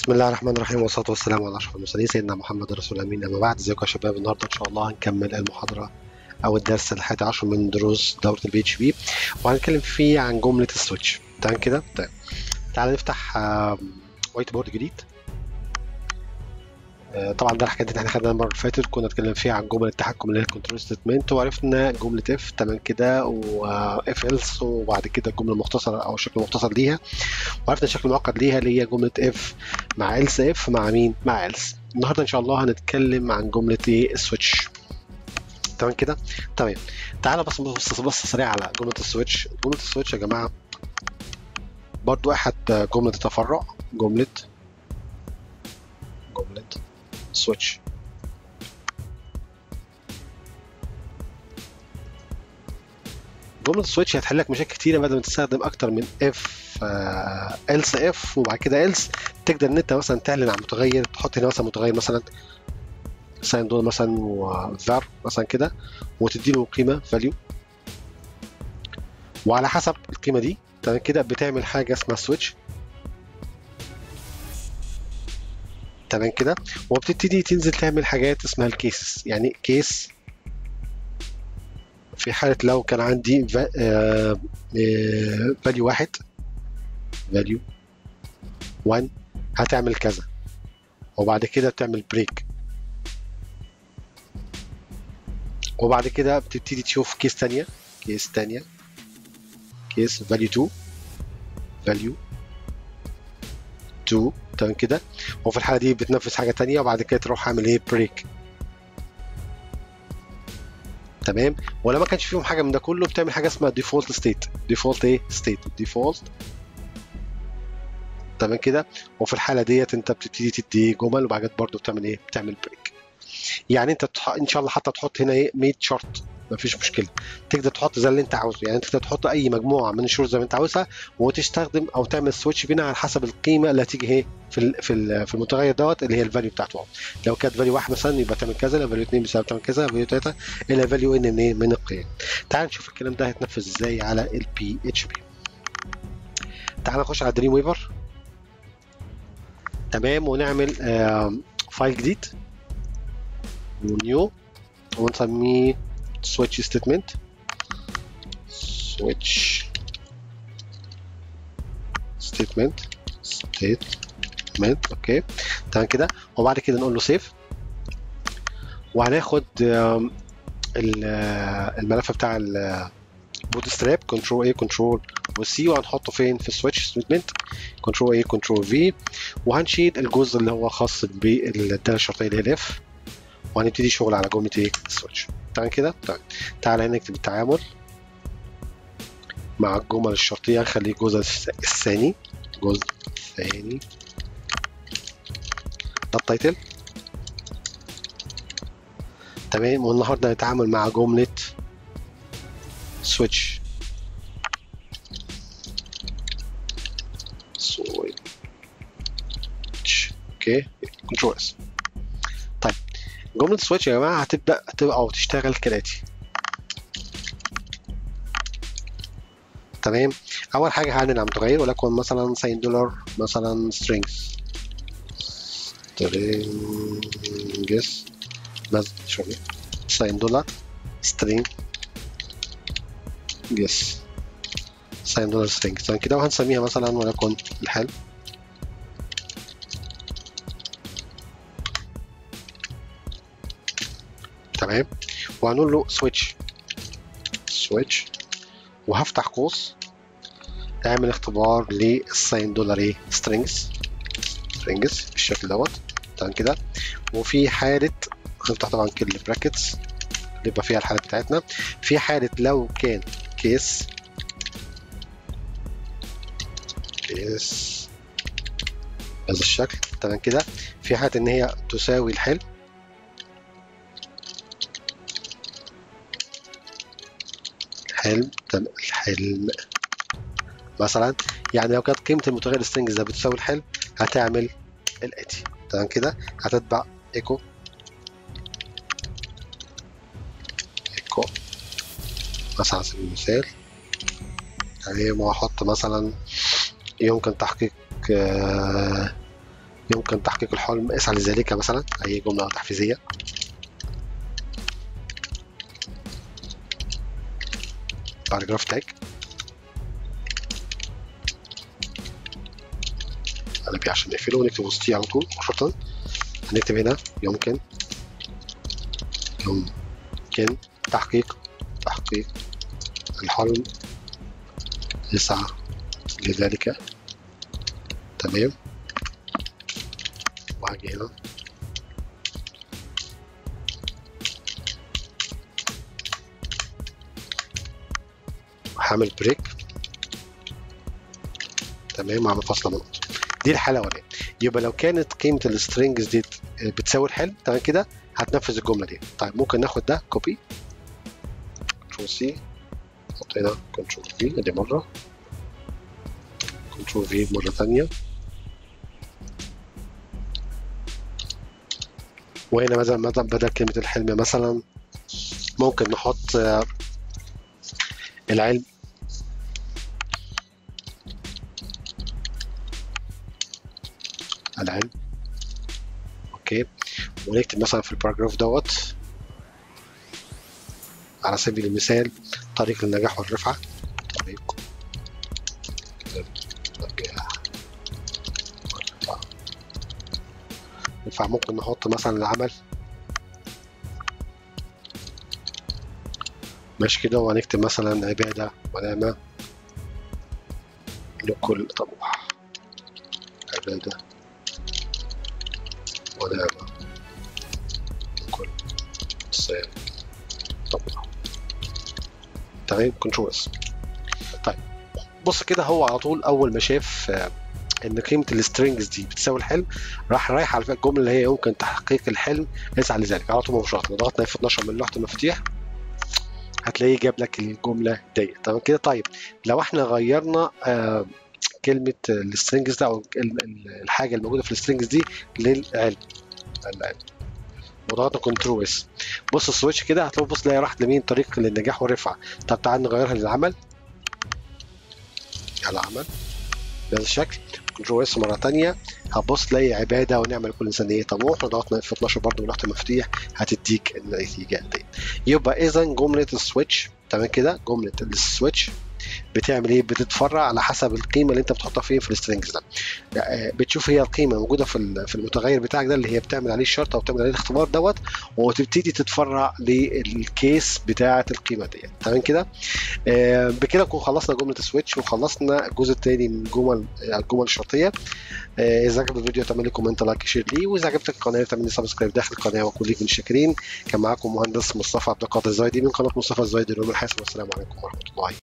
بسم الله الرحمن الرحيم والصلاة والسلام على أشرف المرسلين سيدنا محمد رسول الأمين أما بعد ازيكم يا شباب النهاردة إن شاء الله هنكمل المحاضرة أو الدرس الحادي عشر من دروس دورة البي اتش بي وهنتكلم فيه عن جملة السويتش تمام كده؟ طيب تعالى نفتح وايت بورد جديد آه، طبعا ده الحاجات اللي احنا خدناها المره اللي فاتت كنا اتكلمنا فيها عن جمل التحكم اللي هي الكنترول ستيتمنت وعرفنا جمله اف تمام كده واف ايلس وبعد كده الجمله المختصره او الشكل المختصر ليها وعرفنا الشكل المعقد ليها اللي هي جمله اف مع إلس اف مع مين؟ مع إلس النهارده ان شاء الله هنتكلم عن جمله ايه السويتش تمام كده؟ تمام تعالى بس بص بص سريع على جمله السويتش جمله السويتش يا جماعه برضو احد جمله التفرع جمله جمله سويتش جملة السويتش هتحل لك مشاكل كتيرة بدل ما تستخدم أكتر من اف إلس اف وبعد كده إلس تقدر إن أنت مثلا تعلن عن متغير تحط هنا مثلا متغير مثلا ساين دول مثلا وفار مثلا كده وتدي له قيمة فاليو وعلى حسب القيمة دي تمام كده بتعمل حاجة اسمها سويتش تمام كده وبتبتدي تنزل تعمل حاجات اسمها الكيسز يعني كيس في حالة لو كان عندي فاليو واحد فاليو 1 هتعمل كذا وبعد كده بتعمل بريك وبعد كده بتبتدي تشوف كيس تانية كيس تانية كيس فاليو 2 فاليو 2 تمام كده وفي الحالة دي بتنفذ حاجة تانية وبعد كده تروح عامل ايه بريك تمام ولا ما كانش فيهم حاجه من ده كله بتعمل حاجه اسمها ديفولت ستيت ديفولت ايه ستيت ديفولت تمام كده وفي الحاله ديت انت بتبتدي تدي جمل وبعد كده برضه بتعمل ايه بتعمل بريك يعني انت بتح... ان شاء الله حتى تحط هنا ايه 100 شرط مفيش مشكله تقدر تحط زي اللي انت عاوزه يعني انت تقدر تحط اي مجموعه من الشروط زي ما انت عاوزها وتستخدم او تعمل سويتش بينها على حسب القيمه اللي هتيجي ايه في ال في ال في المتغير دوت اللي هي الفاليو بتاعته لو كانت فاليو واحد مثلا يبقى تعمل كذا لو فاليو اثنين بيساوي تعمل كذا فاليو ثلاثه الى فاليو ان منين من القيم تعال نشوف الكلام ده هيتنفذ ازاي على البي اتش بي تعال نخش على دريم ويفر تمام ونعمل فايل جديد ونيو ونسميه switch statement switch statement statement اوكي تمام كده وبعد كده نقول له سيف وهناخد الملف بتاع البوت ستراب كنترول اي كنترول وسي وهنحطه فين في السويتش ستيتمنت كنترول اي كنترول في وهنشيل الجزء اللي هو خاص بالداله الشرطيه اللي هي الاف وهنبتدي شغل على جمله ايه السويتش تمام كده طيب تعالى هنا نكتب التعامل مع الجمل الشرطية نخليه الجزء الثاني الجزء الثاني ده التايتل تمام والنهارده هنتعامل مع جملة سويتش سويتش اوكي كنترول اس طيب جملة سويتش يا جماعة هتبدأ تبقى أو تشتغل كالآتي تمام أول حاجة هعلن عن متغير ولكن مثلا ساين دولار مثلا strings strings بس شوفي ساين دولار string جس ساين دولار strings تمام كده وهنسميها مثلا ولكن الحل تمام وهنقول له سويتش سويتش وهفتح قوس اعمل اختبار للساين دولار ايه سترينجز سترينجز بالشكل دوت تمام كده وفي حالة هنفتح طبعا كل براكتس اللي يبقى فيها الحالة بتاعتنا في حالة لو كان كيس كيس بهذا الشكل تمام كده في حالة ان هي تساوي الحلم الحلم تم الحلم مثلا يعني لو كانت قيمة المتغير سترينجز ده بتساوي الحلم هتعمل الاتي تمام كده هتتبع ايكو ايكو مثلا على سبيل المثال يعني وهحط مثلا يمكن تحقيق يمكن تحقيق الحلم اسعى لذلك مثلا اي جمله تحفيزيه باراجراف تاج قلبي عشان نقفله ونكتب وسطيه على طول مباشرة هنكتب هنا يمكن يمكن تحقيق تحقيق الحلم يسعى لذلك تمام وهاجي هنا هعمل بريك تمام وهعمل فاصله من النقطه دي الحاله الاولانيه يبقى لو كانت قيمه السترنجز دي بتساوي الحلم تمام كده هتنفذ الجمله دي طيب ممكن ناخد ده كوبي كنترول سي نحط هنا كنترول في ادي مره كنترول في مره ثانيه وهنا مثلا مثلا بدل كلمه الحلم مثلا ممكن نحط العلم العلم اوكي ونكتب مثلا في الباراجراف دوت على سبيل المثال طريق للنجاح والرفعة طريق للنجاح والرفعة ينفع ممكن نحط مثلا العمل ماشي كده وهنكتب مثلا عبادة ونعمة لكل طموح عبادة ونعمة لكل صيام طموح تمام كنترول اس طيب بص كده هو على طول اول ما شاف ان قيمه السترينجز دي بتساوي الحلم راح رايح على الجمله اللي هي يمكن تحقيق الحلم يسعى لذلك على طول مباشره ضغطنا في 12 من لوحه المفاتيح هتلاقيه جاب لك الجمله دي تمام كده طيب لو احنا غيرنا آه كلمه السترينجز ده او الحاجه الموجوده في السترينجز دي للعلم العلم وضغطنا كنترول اس بص السويتش كده هتلاقي بص تلاقي راحت لمين طريق للنجاح والرفعه طب تعال نغيرها للعمل على عمل بهذا الشكل كنترول اس مره ثانيه هتبص تلاقي عباده ونعمل كل انسانيه طموح وضغطنا في 12 برضه من لوحه المفاتيح هتديك النتيجه دي يبقى اذا جمله السويتش تمام كده جمله السويتش بتعمل ايه بتتفرع على حسب القيمه اللي انت بتحطها فين في السترنجز ده بتشوف هي القيمه موجوده في في المتغير بتاعك ده اللي هي بتعمل عليه الشرط او بتعمل عليه الاختبار دوت وتبتدي تتفرع للكيس بتاعه القيمه ديت تمام كده آه بكده نكون خلصنا جمله سويتش وخلصنا الجزء الثاني من جمل الجمل الشرطيه آه اذا عجب الفيديو تعمل لي كومنت لايك شير لي واذا عجبتك القناه تعمل لي سبسكرايب داخل القناه واكون ليك من الشاكرين كان معاكم مهندس مصطفى عبد القادر الزايدي من قناه مصطفى الزايدي ليوم الحاسب والسلام عليكم ورحمه الله